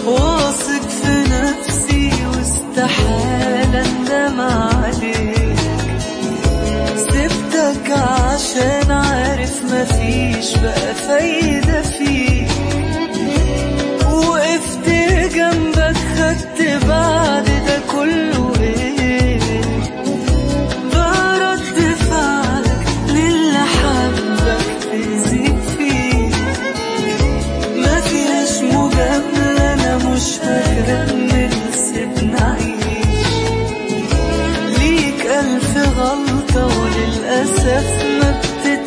واثق في نفسي واستحالة اندم عليك سبتك عشان عارف مفيش بقى فايدة فيك وقفت جنبك خدت بعد ده كله ايه بقى رد فعلك للي حبك تزيد فيه ما فيهاش مجاملة أنا مش هكمل سيبنا عيش ليك ألف غلطة وللأسف ما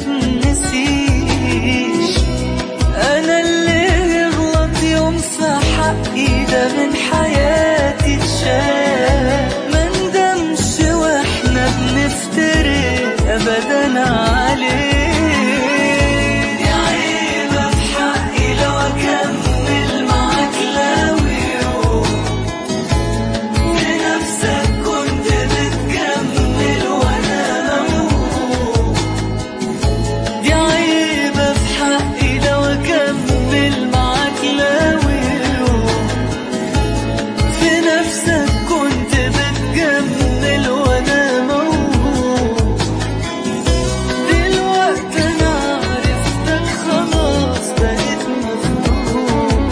بتتنسيش أنا اللي يغلط يوم في حقي ده من حياتي اتشال ما ندمش واحنا بنفترق أبدا عليه دي عيبة في حقي لو أكمل معاك لو يوم في نفسك كنت بتكمل وأنا بموت دي عيبة في حقي لو أكمل معاك لو يوم في نفسك كنت بتكمل وأنا موهوب دلوقتي أنا عرفتك خلاص بقيت مفهوم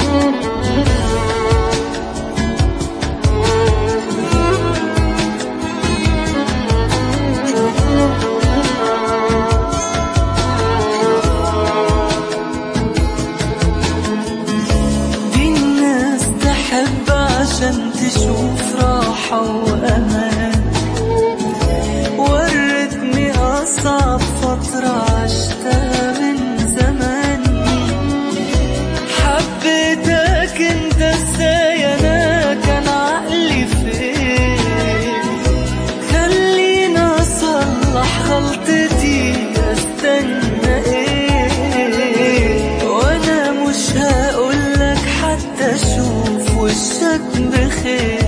دي الناس تحب عشان تشوف راحة وأمان ورتني أصعب فترة عشتها من زمان حبيتك انت ازاي انا كان عقلي فين خليني اصلح غلطتي استنى ايه وانا مش هقولك حتى اشوف وشك بخير